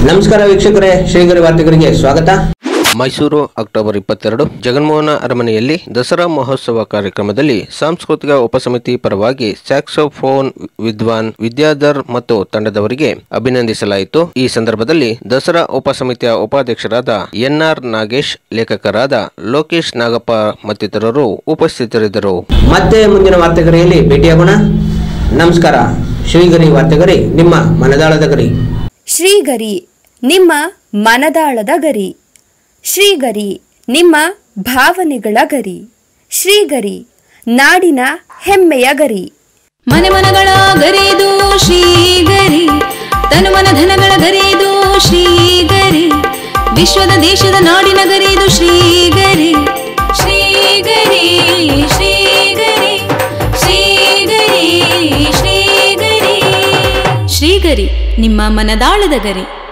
ನಮಸ್ಕಾರ ವೀಕ್ಷಕರೇ ಶ್ರೀಗರಿ ವಾರ್ತೆಗರಿಗೆ ಸ್ವಾಗತ ಮೈಸೂರು ಅಕ್ಟೋಬರ್ ಇಪ್ಪತ್ತೆರಡು ಜಗನ್ಮೋಹನ ಅರಮನೆಯಲ್ಲಿ ದಸರಾ ಮಹೋತ್ಸವ ಕಾರ್ಯಕ್ರಮದಲ್ಲಿ ಸಾಂಸ್ಕೃತಿಕ ಉಪಸಮಿತಿ ಪರವಾಗಿ ಸ್ಯಾಕ್ಸೋಫೋನ್ ವಿದ್ವಾನ್ ವಿದ್ಯಾಧರ್ ಮತ್ತು ತಂಡದವರಿಗೆ ಅಭಿನಂದಿಸಲಾಯಿತು ಈ ಸಂದರ್ಭದಲ್ಲಿ ದಸರಾ ಉಪಸಮಿತಿಯ ಉಪಾಧ್ಯಕ್ಷರಾದ ಎನ್ಆರ್ ನಾಗೇಶ್ ಲೇಖಕರಾದ ಲೋಕೇಶ್ ನಾಗಪ್ಪ ಮತ್ತಿತರರು ಉಪಸ್ಥಿತರಿದ್ದರು ಮತ್ತೆ ಮುಂದಿನ ವಾರ್ತೆಗರಿಯಲ್ಲಿ ಭೇಟಿಯಾಗೋಣ ನಮಸ್ಕಾರ ಶ್ರೀಗರಿ ವಾರ್ತೆಗರಿ ನಿಮ್ಮ ಮನದಾಳದ ಗರಿ ಶ್ರೀಗರಿ ನಿಮ್ಮ ಮನದಾಳದ ಗರಿ ಶ್ರೀಗರಿ ನಿಮ್ಮ ಭಾವನೆಗಳ ಗರಿ ಶ್ರೀಗರಿ ನಾಡಿನ ಹೆಮ್ಮೆಯ ಗರಿ ಮನೆ ಮನಗಳ ಗರಿದು ಶ್ರೀಗರಿ ತನು ಮನ ಧನಗಳ ಗರಿದು ಶ್ರೀಗರಿ ವಿಶ್ವದ ದೇಶದ ನಾಡಿನ ಗರಿದು ಶ್ರೀಗರಿ ಶ್ರೀಗರಿ ಶ್ರೀಗರಿ ಶ್ರೀಗರಿ ಶ್ರೀಗರಿ ಶ್ರೀಗರಿ ನಿಮ್ಮ ಮನದಾಳದ ಗರಿ